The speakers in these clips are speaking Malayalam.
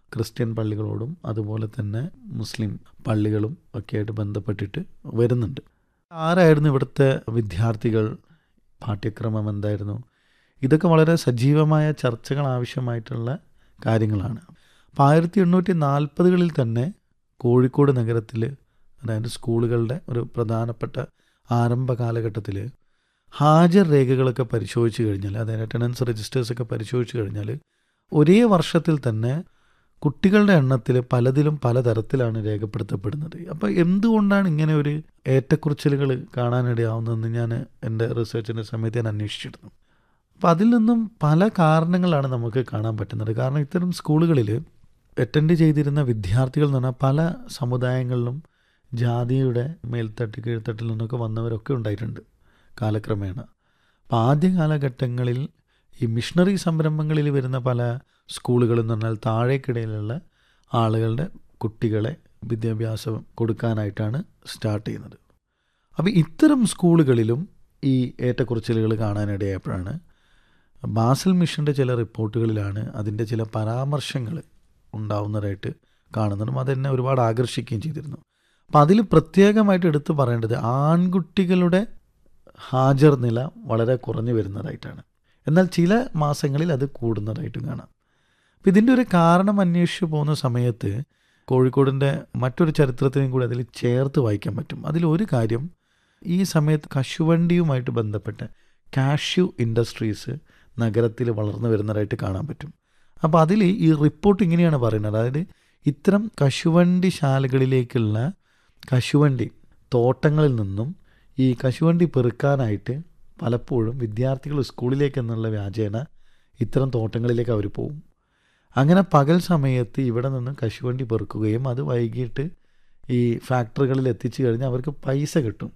ക്രിസ്ത്യൻ പള്ളികളോടും അതുപോലെ തന്നെ മുസ്ലിം പള്ളികളും ഒക്കെ ആയിട്ട് ബന്ധപ്പെട്ടിട്ട് വരുന്നുണ്ട് ആരായിരുന്നു ഇവിടുത്തെ വിദ്യാർത്ഥികൾ പാഠ്യക്രമം എന്തായിരുന്നു ഇതൊക്കെ വളരെ സജീവമായ ചർച്ചകൾ ആവശ്യമായിട്ടുള്ള കാര്യങ്ങളാണ് അപ്പം ആയിരത്തി എണ്ണൂറ്റി നാൽപ്പതുകളിൽ തന്നെ കോഴിക്കോട് നഗരത്തിൽ അതായത് സ്കൂളുകളുടെ ഒരു പ്രധാനപ്പെട്ട ആരംഭ കാലഘട്ടത്തിൽ ഹാജർ രേഖകളൊക്കെ പരിശോധിച്ച് കഴിഞ്ഞാൽ അതായത് അറ്റൻഡൻസ് രജിസ്റ്റേഴ്സൊക്കെ പരിശോധിച്ച് കഴിഞ്ഞാൽ ഒരേ വർഷത്തിൽ തന്നെ കുട്ടികളുടെ എണ്ണത്തിൽ പലതിലും പലതരത്തിലാണ് രേഖപ്പെടുത്തപ്പെടുന്നത് അപ്പോൾ എന്തുകൊണ്ടാണ് ഇങ്ങനെ ഒരു ഏറ്റക്കുറിച്ചിലുകൾ കാണാനിടയാവുന്നതെന്ന് ഞാൻ എൻ്റെ റിസർച്ചിൻ്റെ സമയത്ത് ഞാൻ അന്വേഷിച്ചിരുന്നു അപ്പോൾ അതിൽ നിന്നും പല കാരണങ്ങളാണ് നമുക്ക് കാണാൻ പറ്റുന്നത് കാരണം ഇത്തരം സ്കൂളുകളിൽ അറ്റൻഡ് ചെയ്തിരുന്ന വിദ്യാർത്ഥികൾ എന്ന് പറഞ്ഞാൽ പല സമുദായങ്ങളിലും ജാതിയുടെ മേൽത്തട്ട് കീഴ്ത്തട്ടിൽ നിന്നൊക്കെ വന്നവരൊക്കെ ഉണ്ടായിട്ടുണ്ട് കാലക്രമേണ അപ്പോൾ ആദ്യ കാലഘട്ടങ്ങളിൽ ഈ മിഷണറി സംരംഭങ്ങളിൽ വരുന്ന പല സ്കൂളുകൾ എന്ന് പറഞ്ഞാൽ താഴേക്കിടയിലുള്ള ആളുകളുടെ കുട്ടികളെ വിദ്യാഭ്യാസം കൊടുക്കാനായിട്ടാണ് സ്റ്റാർട്ട് ചെയ്യുന്നത് അപ്പോൾ ഇത്തരം സ്കൂളുകളിലും ഈ ഏറ്റക്കുറച്ചിലുകൾ കാണാനിടയായപ്പോഴാണ് ബാസൽ മിഷൻ്റെ ചില റിപ്പോർട്ടുകളിലാണ് അതിൻ്റെ ചില പരാമർശങ്ങൾ ഉണ്ടാവുന്നതായിട്ട് കാണുന്നതും അതെന്നെ ഒരുപാട് ആകർഷിക്കുകയും ചെയ്തിരുന്നു അപ്പം അതിൽ പ്രത്യേകമായിട്ട് എടുത്തു പറയേണ്ടത് ആൺകുട്ടികളുടെ ഹാജർ നില വളരെ കുറഞ്ഞു വരുന്നതായിട്ടാണ് എന്നാൽ ചില മാസങ്ങളിൽ അത് കൂടുന്നതായിട്ടും കാണാം അപ്പം ഇതിൻ്റെ ഒരു കാരണം അന്വേഷിച്ച് പോകുന്ന സമയത്ത് കോഴിക്കോടിൻ്റെ മറ്റൊരു ചരിത്രത്തിനും കൂടി അതിൽ ചേർത്ത് വായിക്കാൻ പറ്റും അതിലൊരു കാര്യം ഈ സമയത്ത് കശുവണ്ടിയുമായിട്ട് ബന്ധപ്പെട്ട കാഷ്യൂ ഇൻഡസ്ട്രീസ് നഗരത്തിൽ വളർന്നു വരുന്നതായിട്ട് കാണാൻ പറ്റും അപ്പോൾ അതിൽ ഈ റിപ്പോർട്ട് ഇങ്ങനെയാണ് പറയുന്നത് അതായത് ഇത്തരം കശുവണ്ടി ശാലകളിലേക്കുള്ള കശുവണ്ടി തോട്ടങ്ങളിൽ നിന്നും ഈ കശുവണ്ടി പെറുക്കാനായിട്ട് പലപ്പോഴും വിദ്യാർത്ഥികൾ സ്കൂളിലേക്ക് എന്നുള്ള വ്യാജേന ഇത്തരം തോട്ടങ്ങളിലേക്ക് അവർ പോകും അങ്ങനെ പകൽ സമയത്ത് ഇവിടെ നിന്ന് കശുവണ്ടി പെറുക്കുകയും അത് വൈകിട്ട് ഈ ഫാക്ടറികളിൽ എത്തിച്ചു കഴിഞ്ഞാൽ അവർക്ക് പൈസ കിട്ടും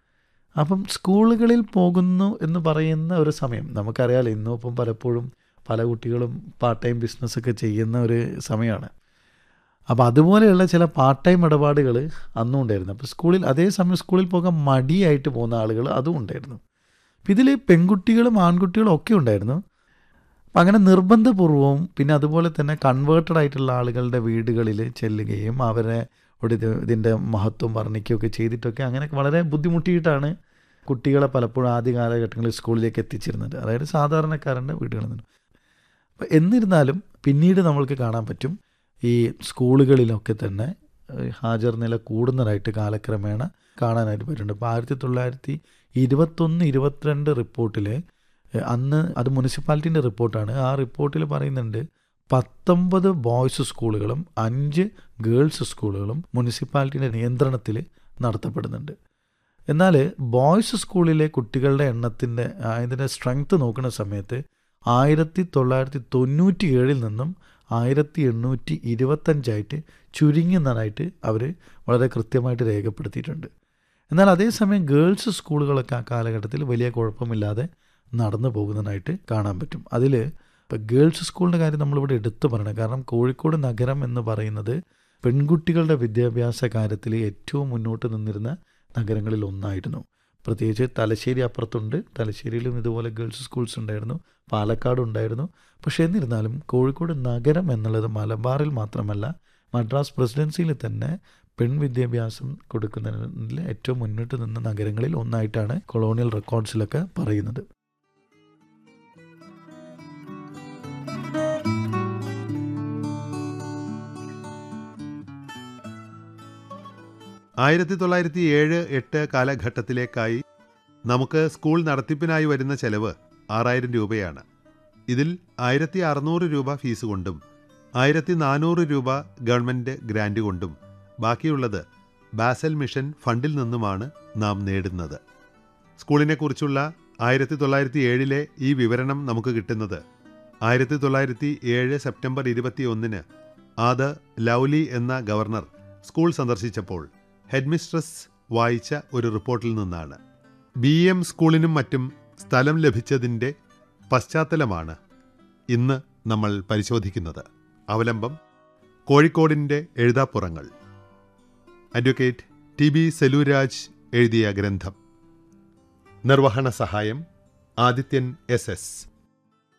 അപ്പം സ്കൂളുകളിൽ പോകുന്നു എന്ന് പറയുന്ന ഒരു സമയം നമുക്കറിയാലോ ഇന്നും ഇപ്പം പലപ്പോഴും പല കുട്ടികളും പാർട്ട് ടൈം ബിസിനസ്സൊക്കെ ചെയ്യുന്ന ഒരു സമയമാണ് അപ്പോൾ അതുപോലെയുള്ള ചില പാർട്ട് ടൈം ഇടപാടുകൾ അന്നും ഉണ്ടായിരുന്നു അപ്പോൾ സ്കൂളിൽ അതേസമയം സ്കൂളിൽ പോകാൻ മടിയായിട്ട് പോകുന്ന ആളുകൾ അതും ഉണ്ടായിരുന്നു അപ്പം ഇതിൽ പെൺകുട്ടികളും ആൺകുട്ടികളും ഒക്കെ ഉണ്ടായിരുന്നു അപ്പം അങ്ങനെ നിർബന്ധപൂർവവും പിന്നെ അതുപോലെ തന്നെ കൺവേർട്ടഡ് ആയിട്ടുള്ള ആളുകളുടെ വീടുകളിൽ ചെല്ലുകയും അവരെ ഇവിടെ ഇത് ഇതിൻ്റെ മഹത്വം വർണ്ണിക്കുകയൊക്കെ ചെയ്തിട്ടൊക്കെ അങ്ങനെ വളരെ ബുദ്ധിമുട്ടിയിട്ടാണ് കുട്ടികളെ പലപ്പോഴും ആദ്യ കാലഘട്ടങ്ങളിൽ സ്കൂളിലേക്ക് എത്തിച്ചിരുന്നത് അതായത് സാധാരണക്കാരൻ്റെ വീടുകളിൽ നിന്ന് അപ്പം എന്നിരുന്നാലും പിന്നീട് നമ്മൾക്ക് കാണാൻ പറ്റും ഈ സ്കൂളുകളിലൊക്കെ തന്നെ ഹാജർ നില കൂടുന്നതായിട്ട് കാലക്രമേണ കാണാനായിട്ട് പറ്റുന്നുണ്ട് ഇപ്പോൾ ആയിരത്തി തൊള്ളായിരത്തി ഇരുപത്തൊന്ന് ഇരുപത്തിരണ്ട് റിപ്പോർട്ടിൽ അന്ന് അത് മുനിസിപ്പാലിറ്റീൻ്റെ റിപ്പോർട്ടാണ് ആ റിപ്പോർട്ടിൽ പറയുന്നുണ്ട് പത്തൊമ്പത് ബോയ്സ് സ്കൂളുകളും അഞ്ച് ഗേൾസ് സ്കൂളുകളും മുനിസിപ്പാലിറ്റിയുടെ നിയന്ത്രണത്തിൽ നടത്തപ്പെടുന്നുണ്ട് എന്നാൽ ബോയ്സ് സ്കൂളിലെ കുട്ടികളുടെ എണ്ണത്തിൻ്റെ അതിൻ്റെ സ്ട്രെങ്ത് നോക്കുന്ന സമയത്ത് ആയിരത്തി തൊള്ളായിരത്തി തൊണ്ണൂറ്റി ഏഴിൽ നിന്നും ആയിരത്തി എണ്ണൂറ്റി ഇരുപത്തഞ്ചായിട്ട് ചുരുങ്ങുന്നതായിട്ട് അവർ വളരെ കൃത്യമായിട്ട് രേഖപ്പെടുത്തിയിട്ടുണ്ട് എന്നാൽ അതേസമയം ഗേൾസ് സ്കൂളുകളൊക്കെ ആ കാലഘട്ടത്തിൽ വലിയ കുഴപ്പമില്ലാതെ നടന്നു പോകുന്നതായിട്ട് കാണാൻ പറ്റും അതിൽ ഇപ്പോൾ ഗേൾസ് സ്കൂളിൻ്റെ കാര്യം നമ്മളിവിടെ എടുത്തു പറയണം കാരണം കോഴിക്കോട് നഗരം എന്ന് പറയുന്നത് പെൺകുട്ടികളുടെ വിദ്യാഭ്യാസ കാര്യത്തിൽ ഏറ്റവും മുന്നോട്ട് നിന്നിരുന്ന നഗരങ്ങളിൽ ഒന്നായിരുന്നു പ്രത്യേകിച്ച് തലശ്ശേരി അപ്പുറത്തുണ്ട് തലശ്ശേരിയിലും ഇതുപോലെ ഗേൾസ് സ്കൂൾസ് ഉണ്ടായിരുന്നു പാലക്കാട് ഉണ്ടായിരുന്നു പക്ഷേ എന്നിരുന്നാലും കോഴിക്കോട് നഗരം എന്നുള്ളത് മലബാറിൽ മാത്രമല്ല മദ്രാസ് പ്രസിഡൻസിയിൽ തന്നെ പെൺവിദ്യാഭ്യാസം കൊടുക്കുന്നതിൽ ഏറ്റവും മുന്നിട്ട് നിന്ന നഗരങ്ങളിൽ ഒന്നായിട്ടാണ് കൊളോണിയൽ റെക്കോർഡ്സിലൊക്കെ പറയുന്നത് ആയിരത്തി തൊള്ളായിരത്തി ഏഴ് എട്ട് കാലഘട്ടത്തിലേക്കായി നമുക്ക് സ്കൂൾ നടത്തിപ്പിനായി വരുന്ന ചെലവ് ആറായിരം രൂപയാണ് ഇതിൽ ആയിരത്തി അറുന്നൂറ് രൂപ ഫീസ് കൊണ്ടും ആയിരത്തി നാനൂറ് രൂപ ഗവൺമെൻറ് ഗ്രാൻഡ് കൊണ്ടും ബാക്കിയുള്ളത് ബാസൽ മിഷൻ ഫണ്ടിൽ നിന്നുമാണ് നാം നേടുന്നത് സ്കൂളിനെക്കുറിച്ചുള്ള ആയിരത്തി തൊള്ളായിരത്തി ഏഴിലെ ഈ വിവരണം നമുക്ക് കിട്ടുന്നത് ആയിരത്തി തൊള്ളായിരത്തി ഏഴ് സെപ്റ്റംബർ ഇരുപത്തി ഒന്നിന് ആദ ലൗലി എന്ന ഗവർണർ സ്കൂൾ സന്ദർശിച്ചപ്പോൾ ഹെഡ്മിസ്ട്രസ് വായിച്ച ഒരു റിപ്പോർട്ടിൽ നിന്നാണ് ബി എം സ്കൂളിനും മറ്റും സ്ഥലം ലഭിച്ചതിൻ്റെ പശ്ചാത്തലമാണ് ഇന്ന് നമ്മൾ പരിശോധിക്കുന്നത് അവലംബം കോഴിക്കോടിൻ്റെ എഴുതാപ്പുറങ്ങൾ അഡ്വക്കേറ്റ് ടി ബി സെലൂരാജ് എഴുതിയ ഗ്രന്ഥം നിർവഹണ സഹായം ആദിത്യൻ എസ് എസ്